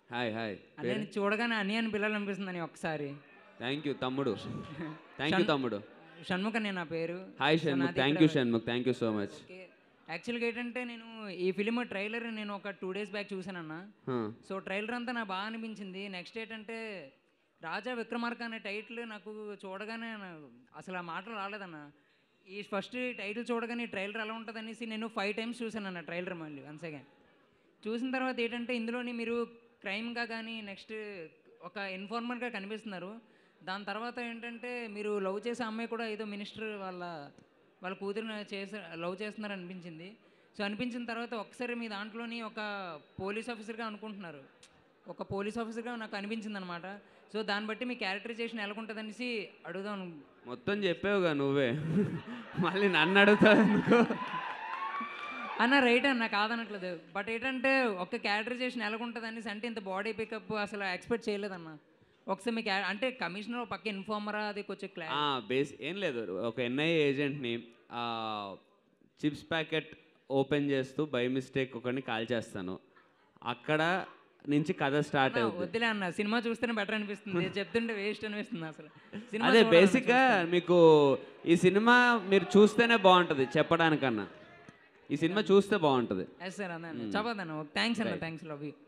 hi hi అన్నయ్య చూడగానే అని అని పిల్లలనిపిస్తుంది అని ఒకసారి థ్యాంక్ యూ తమ్ముడు థ్యాంక్ యూ తమ్ముడు షణ్ముఖ నేను నా పేరు హాయ్ So, షణ్ముఖ్ నాది థ్యాంక్ ఇక్కడ you Shanmukh thank you so much okay యాక్చువల్గా ఏంటంటే నేను ఈ ఫిలిం ట్రైలర్ నేను ఒక టూ డేస్ బ్యాక్ చూసానన్న సో ట్రైలర్ అంతా నాకు బాగా అనిపించింది నెక్స్ట్ ఏంటంటే రాజా విక్రమార్క అనే టైటిల్ నాకు చూడగానే నా- అసలు ఆ మాటలు రాలేదన్న ఈ ఫస్ట్ టైటిల్ చూడగానే ఈ ట్రైలర్ ఎలా ఉంటుంది అనేసి నేను ఫైవ్ టైమ్స్ చూసాను అన్న ట్రైలర్ మళ్ళీ వన్స్ అగైన్ చూసిన తర్వాత ఏంటంటే ఇందులోని మీరు క్రైమ్గా కానీ నెక్స్ట్ ఒక ఇన్ఫార్మర్గా కనిపిస్తున్నారు దాని తర్వాత ఏంటంటే మీరు లవ్ చేసే అమ్మాయి కూడా ఏదో మినిస్టర్ వాళ్ళ వాళ్ళ కూతురుని చేసే లవ్ చేస్తున్నారు అనిపించింది సో అనిపించిన తర్వాత ఒకసారి మీ దాంట్లోని ఒక పోలీస్ ఆఫీసర్గా అనుకుంటున్నారు ఒక పోలీస్ ఆఫీసర్గా నాకు అనిపించింది అనమాట సో దాన్ని బట్టి మీ క్యారెక్టరైజేషన్ ఎలా ఉంటుంది అనేసి అడుగుదాం అను- మొత్తం చెప్పావుగా నువ్వే మళ్ళీ నన్ను అడుగుతావు ఎందుకు అన్న రైట్ అన్న కాదనట్లేదు బట్ ఏంటంటే ఒక క్యారెక్టరైజేషన్ ఎలాగుంటుంది అనేసి అంటే ఇంత బాడీ పికప్ అసలు ఎక్స్పెక్ట్ చేయలేదన్న ఒకసారి మీ క్యా అంటే కమిషనర్ ఒక పక్క ఇన్ఫార్మరా అది కొంచెం క్లా బేస్ ఏం లేదు ఒక ఎన్ఐఏ ఏజెంట్ని చిప్స్ ప్యాకెట్ ఓపెన్ చేస్తూ బై మిస్టేక్ ఒకరిని కాల్ చేస్తాను అక్కడ నుంచి కథ స్టార్ట్ అవుతుంది వద్దులే అన్న సినిమా చూస్తేనే బెటర్ అనిపిస్తుంది చెప్తుంటే వేస్ట్ అనిపిస్తుంది అసలు సినిమా అదే చూడాలన్న బేసిక్గా మీకు ఈ సినిమా మీరు చూస్తేనే బాగుంటుంది చెప్పడానికన్నా ఈ సినిమా చూస్తే బాగుంటుంది ఎస్ సార్ అదే అన్న చెప్పదన్న థ్యాంక్స్ అన్న థ్యాంక్స్ లవ్ యూ